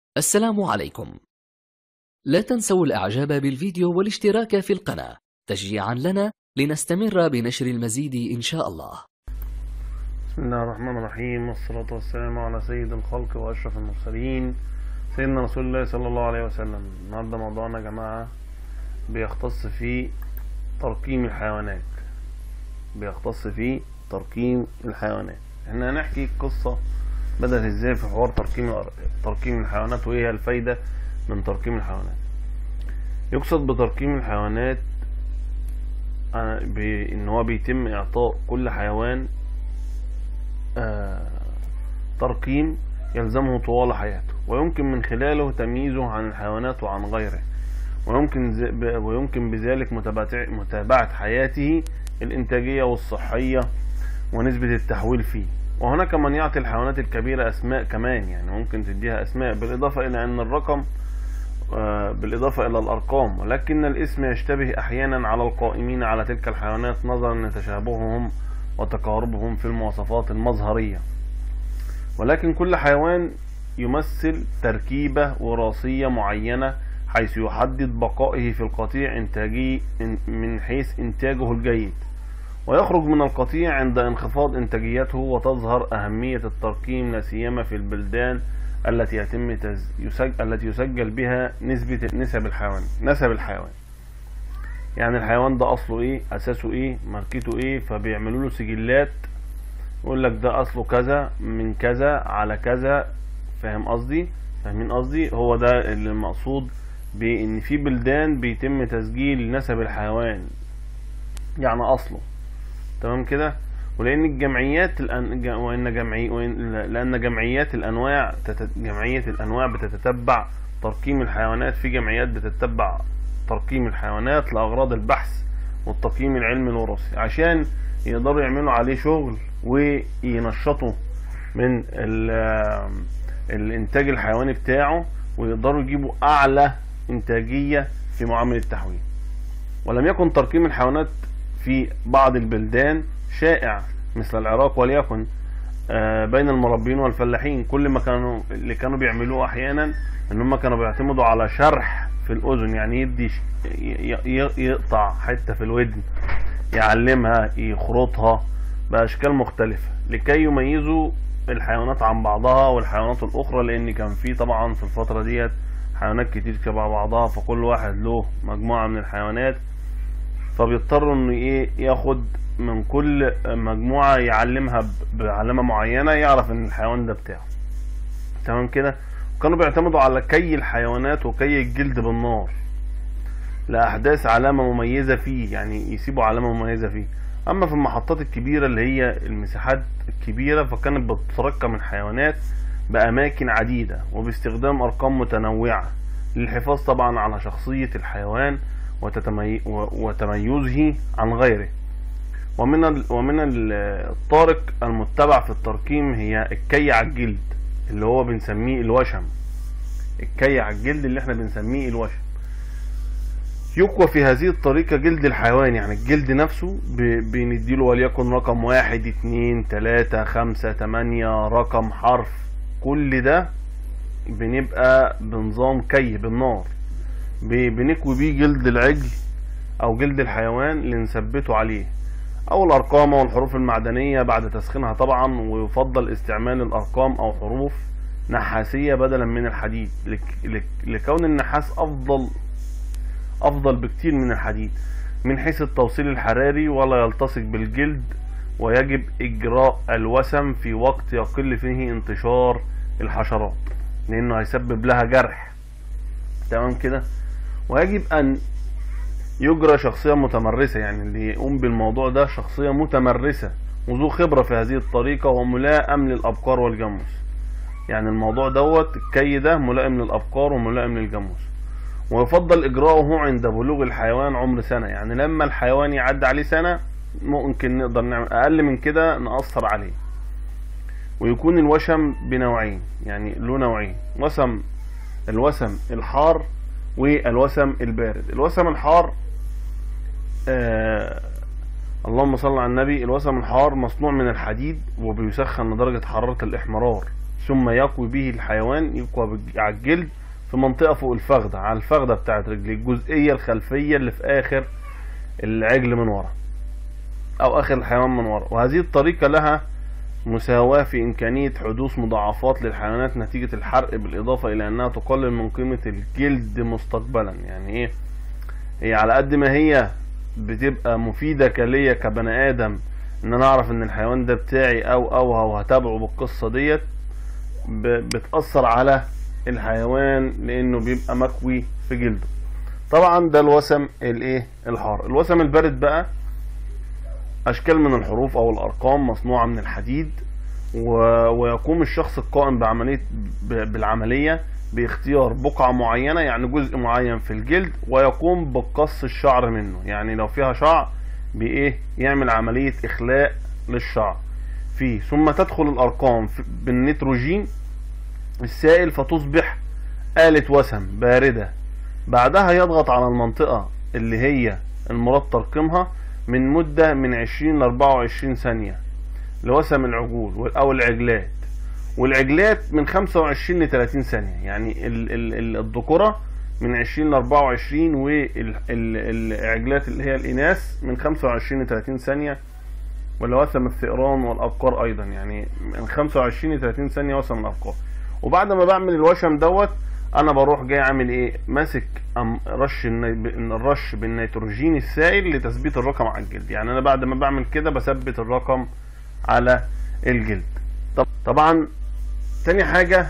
السلام عليكم لا تنسوا الاعجاب بالفيديو والاشتراك في القناة تشجيعا لنا لنستمر بنشر المزيد ان شاء الله بسم الله الرحمن الرحيم والصلاة والسلام على سيد الخلق وأشرف المرسلين سيدنا رسول الله صلى الله عليه وسلم النهاردة موضوعنا يا جماعة بيختص في ترقيم الحيوانات بيختص في ترقيم الحيوانات احنا هنحكي قصة بدأت ازاي في حوار ترقيم ترقيم الحيوانات وايه هي الفايدة من ترقيم الحيوانات يقصد بترقيم الحيوانات آه، بان هو بيتم اعطاء كل حيوان آه، ترقيم يلزمه طوال حياته ويمكن من خلاله تمييزه عن الحيوانات وعن غيره ويمكن ز- ب- ويمكن بذلك متابعة متابعة حياته الإنتاجية والصحية ونسبة التحويل فيه وهناك من يعطي الحيوانات الكبيرة أسماء كمان يعني ممكن تديها أسماء بالإضافة إلى أن الرقم آه، بالإضافة إلى الأرقام ولكن الاسم يشتبه أحيانا على القائمين على تلك الحيوانات نظرا لتشابههم وتقاربهم في المواصفات المظهرية ولكن كل حيوان يمثل تركيبة وراثية معينة حيث يحدد بقائه في القطيع إنتاجي إن- من حيث إنتاجه الجيد ويخرج من القطيع عند انخفاض إنتاجيته وتظهر أهمية الترقيم لا سيما في البلدان التي يتم تز... يسجل... التي يسجل بها نسبة نسب الحيوان نسب الحيوان يعني الحيوان ده أصله إيه أساسه إيه ماركته إيه فبيعملوا له سجلات يقول لك ده أصله كذا من كذا على كذا فاهم قصدي فاهمين قصدي هو ده اللي المقصود بان في بلدان بيتم تسجيل نسب الحيوان يعني اصله تمام كده ولان الجمعيات الأن... ج- وان جمعي وإن... لان جمعيات الانواع تت... جمعيه الانواع بتتتبع ترقيم الحيوانات في جمعيات بتتبع ترقيم الحيوانات لاغراض البحث والتقييم العلمي الوراثي عشان يقدروا يعملوا عليه شغل وينشطوا من ال- الانتاج الحيواني بتاعه ويقدروا يجيبوا اعلى انتاجيه في معامل التحويل ولم يكن ترقيم الحيوانات في بعض البلدان شائع مثل العراق وليكن آه، بين المربين والفلاحين كل ما كانوا اللي كانوا بيعملوه احيانا ان هم كانوا بيعتمدوا على شرح في الاذن يعني يدي ش- ي- ي- يقطع حته في الودن يعلمها يخرطها باشكال مختلفه لكي يميزوا الحيوانات عن بعضها والحيوانات الاخرى لان كان في طبعا في الفتره ديت حيوانات كتير شبه بعضها فكل واحد له مجموعه من الحيوانات فبيضطر انه ايه ياخد من كل مجموعه يعلمها ب- بعلامه معينه يعرف ان الحيوان ده بتاعه تمام كده كانوا بيعتمدوا على كي الحيوانات وكي الجلد بالنار لأحداث علامة مميزة فيه يعني يسيبوا علامة مميزة فيه أما في المحطات الكبيرة اللي هي المساحات الكبيرة فكانت بتترقم الحيوانات بأماكن عديدة وباستخدام أرقام متنوعة للحفاظ طبعا على شخصية الحيوان وتتمي... و- وتميزه عن غيره ومن ال... ومن ال- الطارق المتبع في الترقيم هي الكي على الجلد اللي هو بنسميه الوشم الكي على الجلد اللي احنا بنسميه الوشم يقوى في هذه الطريقة جلد الحيوان يعني الجلد نفسه ب- بنديله وليكن رقم واحد اتنين تلاتة خمسة تمانية رقم حرف كل ده بنبقى بنظام كي بالنار ب- بنكوي بيه جلد العجل او جلد الحيوان اللي نثبته عليه او الارقام والحروف المعدنية بعد تسخينها طبعا ويفضل استعمال الارقام او حروف نحاسية بدلا من الحديد لك لك لكون النحاس افضل افضل بكتير من الحديد من حيث التوصيل الحراري ولا يلتصق بالجلد ويجب اجراء الوسم في وقت يقل فيه انتشار الحشرات لانه هيسبب لها جرح تمام كده ويجب ان يجرى شخصية متمرسة يعني اللي يقوم بالموضوع ده شخصية متمرسة وذو خبرة في هذه الطريقة وملائم للأبقار والجاموس يعني الموضوع دوت الكي ده ملائم للأبقار وملائم للجاموس ويفضل إجراؤه عند بلوغ الحيوان عمر سنة يعني لما الحيوان يعدي عليه سنة ممكن نقدر نعمل أقل من كده نأثر عليه ويكون الوشم بنوعين يعني له نوعين وسم الوسم الحار والوسم البارد الوسم الحار آه اللهم صل على النبي الوسم الحار مصنوع من الحديد وبيسخن لدرجة حرارة الإحمرار ثم يقوي به الحيوان يقوى بالج- على الجلد في منطقة فوق الفخدة على الفخدة بتاعت رجليه الجزئية الخلفية اللي في آخر العجل من ورا أو آخر الحيوان من ورا وهذه الطريقة لها مساواة في إمكانية حدوث مضاعفات للحيوانات نتيجة الحرق بالإضافة إلى أنها تقلل من قيمة الجلد مستقبلا يعني إيه هي على قد ما هي بتبقى مفيدة كليا كبني آدم إن أنا أعرف إن الحيوان ده بتاعي أو أو أو هتابعه بالقصة ديت ب- بتأثر على الحيوان لأنه بيبقى مكوي في جلده طبعا ده الوسم الايه الحار الوسم البارد بقى اشكال من الحروف او الارقام مصنوعه من الحديد و... ويقوم الشخص القائم بعمليه ب... بالعمليه باختيار بقعه معينه يعني جزء معين في الجلد ويقوم بقص الشعر منه يعني لو فيها شعر بايه يعمل عمليه اخلاء للشعر فيه ثم تدخل الارقام في... بالنيتروجين السائل فتصبح آلة وسم باردة بعدها يضغط على المنطقة اللي هي المراد ترقيمها من مدة من 20 ل 24 ثانية لوسم العجول أو العجلات والعجلات من 25 ل 30 ثانية يعني ال- ال- ال- الذكورة من 20 ل 24 والعجلات اللي هي الإناث من 25 ل 30 ثانية ولوسم الثئران والأبقار أيضا يعني من 25 ل 30 ثانية وسم الأبقار وبعد ما بعمل الوشم دوت انا بروح جاي عامل ايه ماسك أم رش الني... الرش بالنيتروجين السائل لتثبيت الرقم على الجلد يعني انا بعد ما بعمل كده بثبت الرقم على الجلد طب طبعا تاني حاجة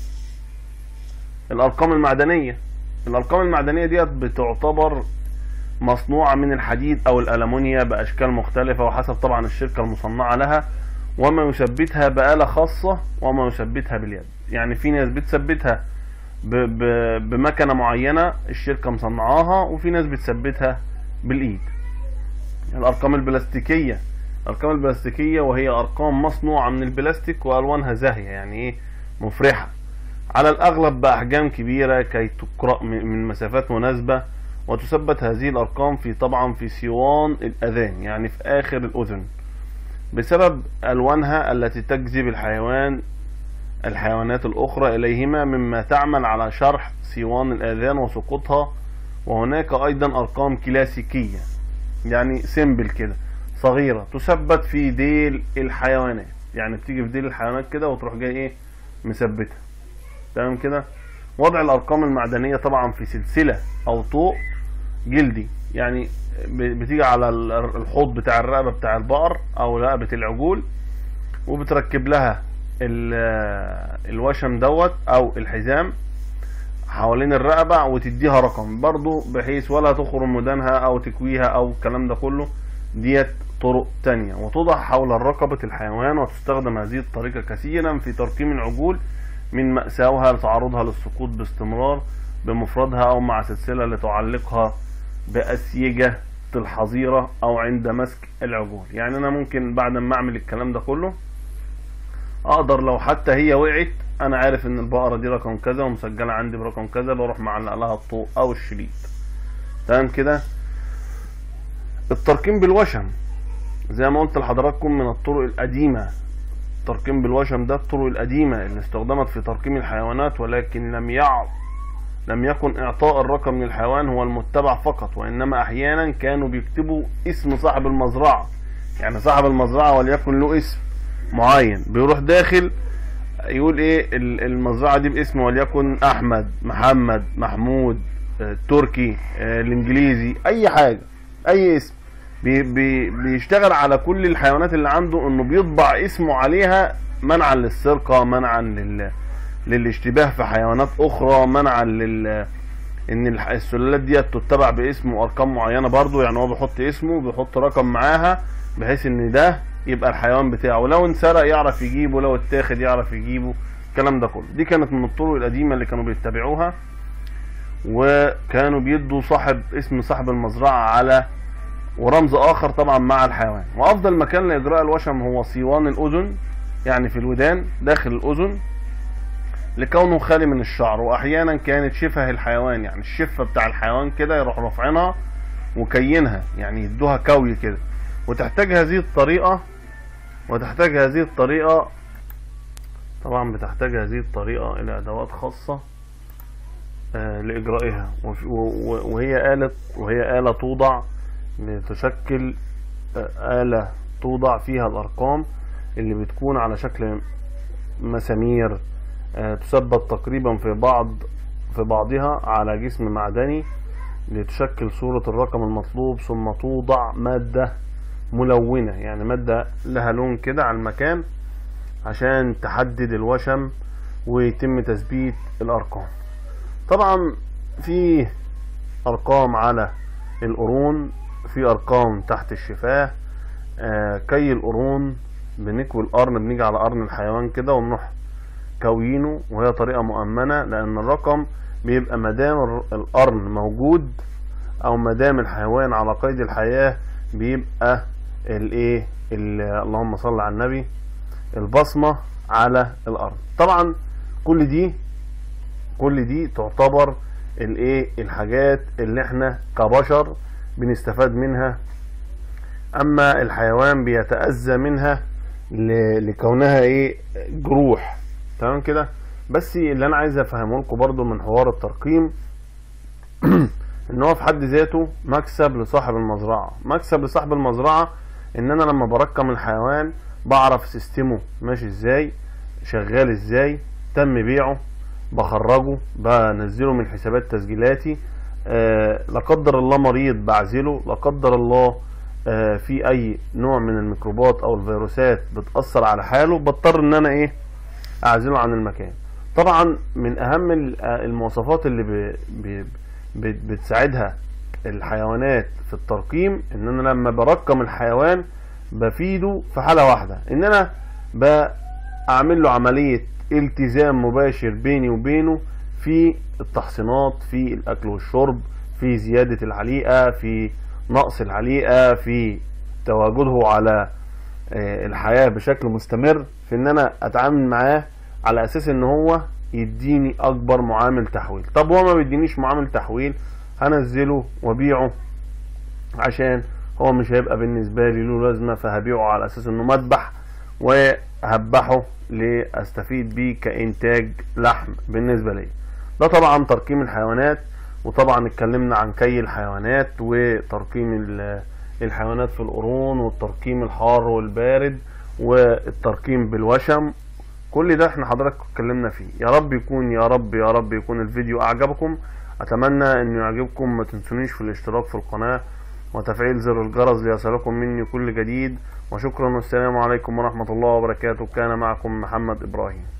الارقام المعدنية الارقام المعدنية ديت بتعتبر مصنوعة من الحديد او الالمونيا باشكال مختلفة وحسب طبعا الشركة المصنعة لها وما يثبتها بآلة خاصة وما يثبتها باليد يعني في ناس بتثبتها ب- ب- بمكنة معينة الشركة مصنعاها وفي ناس بتثبتها بالإيد الأرقام البلاستيكية الأرقام البلاستيكية وهي أرقام مصنوعة من البلاستيك وألوانها زاهية يعني إيه مفرحة على الأغلب بأحجام كبيرة كي تقرأ من من مسافات مناسبة وتثبت هذه الأرقام في طبعا في سيوان الأذان يعني في آخر الأذن بسبب ألوانها التي تجذب الحيوان الحيوانات الأخرى إليهما مما تعمل على شرح سيوان الآذان وسقوطها وهناك أيضا أرقام كلاسيكية يعني سيمبل كده صغيرة تثبت في ديل الحيوانات يعني بتيجي في ديل الحيوانات كده وتروح جاي إيه مثبتها تمام كده وضع الأرقام المعدنية طبعا في سلسلة أو طوق جلدي يعني ب- بتيجي على ال- الحوض بتاع الرقبة بتاع البقر أو رقبة العجول وبتركب لها ال- الوشم دوت او الحزام حوالين الرقبة وتديها رقم برضو بحيث ولا تخرم مدانها او تكويها او الكلام ده كله ديت طرق تانية وتوضع حول رقبة الحيوان وتستخدم هذه الطريقة كثيرا في ترقيم العجول من مأساوها لتعرضها للسقوط باستمرار بمفردها او مع سلسلة لتعلقها بأسيجة الحظيرة او عند مسك العجول يعني انا ممكن بعد ما اعمل الكلام ده كله اقدر لو حتى هي وقعت انا عارف ان البقرة دي رقم كذا ومسجلة عندي برقم كذا بروح معلق لها الطوق او الشريط تمام كده الترقيم بالوشم زي ما قلت لحضراتكم من الطرق القديمة الترقيم بالوشم ده الطرق القديمة اللي استخدمت في ترقيم الحيوانات ولكن لم يع لم يكن اعطاء الرقم للحيوان هو المتبع فقط وانما احيانا كانوا بيكتبوا اسم صاحب المزرعة يعني صاحب المزرعة وليكن له اسم معين بيروح داخل يقول ايه ال- المزرعة دي باسم وليكن احمد محمد محمود آه، تركي آه، الانجليزي اي حاجة اي اسم بي بي بيشتغل على كل الحيوانات اللي عنده انه بيطبع اسمه عليها منعا للسرقة منعا لل للاشتباه في حيوانات اخرى منعا لل ان الح- السلالات ديت تتبع باسم وارقام معينه برضو يعني هو بيحط اسمه بيحط رقم معاها بحيث ان ده يبقى الحيوان بتاعه ولو انسرق يعرف يجيبه لو اتاخد يعرف يجيبه الكلام ده كله دي كانت من الطرق القديمه اللي كانوا بيتبعوها وكانوا بيدوا صاحب اسم صاحب المزرعه على ورمز اخر طبعا مع الحيوان وافضل مكان لاجراء الوشم هو صيوان الاذن يعني في الودان داخل الاذن لكونه خالي من الشعر واحيانا كانت شفه الحيوان يعني الشفه بتاع الحيوان كده يروح رافعينها وكينها يعني يدوها كوي كده وتحتاج هذه الطريقه وتحتاج هذه الطريقه طبعا بتحتاج هذه الطريقة إلى أدوات خاصة آه، لإجرائها وف- و- و- وهي آلة وهي آلة توضع لتشكل آه، آلة توضع فيها الأرقام اللي بتكون على شكل مسامير آه، تثبت تقريبا في بعض في بعضها على جسم معدني لتشكل صورة الرقم المطلوب ثم توضع مادة ملونة يعني مادة لها لون كده على المكان عشان تحدد الوشم ويتم تثبيت الأرقام طبعا في أرقام على القرون في أرقام تحت الشفاه آه كي القرون بنكوي القرن بنيجي على قرن الحيوان كده ونروح كوينه وهي طريقة مؤمنة لأن الرقم بيبقى مدام الر- القرن موجود أو مدام الحيوان على قيد الحياة بيبقى الايه ال- اللهم صل على النبي البصمة على الأرض طبعا كل دي كل دي تعتبر الايه الحاجات اللي احنا كبشر بنستفاد منها اما الحيوان بيتأذى منها ل- لكونها ايه جروح تمام كده بس اللي انا عايز افهمه لكم برضو من حوار الترقيم ان هو في حد ذاته مكسب لصاحب المزرعة مكسب لصاحب المزرعة ان انا لما برقم الحيوان بعرف سيستمه ماشي ازاي شغال ازاي تم بيعه بخرجه بنزله من حسابات تسجيلاتي آه لا قدر الله مريض بعزله لا قدر الله آه في اي نوع من الميكروبات او الفيروسات بتأثر على حاله بضطر ان انا ايه اعزله عن المكان طبعا من اهم ال- آه، المواصفات اللي ب... ب... ب... بتساعدها الحيوانات في الترقيم ان انا لما برقم الحيوان بفيده في حالة واحدة ان انا بعمل له عملية التزام مباشر بيني وبينه في التحصينات في الاكل والشرب في زيادة العليقة في نقص العليقة في تواجده على آه، الحياة بشكل مستمر في ان انا اتعامل معاه على اساس ان هو يديني اكبر معامل تحويل طب هو ما بيدينيش معامل تحويل هنزله وابيعه عشان هو مش هيبقى بالنسبة لي له لازمة فهبيعه على اساس انه مذبح وهذبحه لاستفيد بيه كانتاج لحم بالنسبة لي ده طبعا ترقيم الحيوانات وطبعا اتكلمنا عن كي الحيوانات وترقيم ال- الحيوانات في القرون والترقيم الحار والبارد والترقيم بالوشم كل ده احنا حضرتك اتكلمنا فيه يا رب يكون يا رب يا رب يكون الفيديو اعجبكم اتمنى انه يعجبكم ما تنسونيش في الاشتراك في القناة وتفعيل زر الجرس ليصلكم مني كل جديد وشكرا والسلام عليكم ورحمة الله وبركاته كان معكم محمد ابراهيم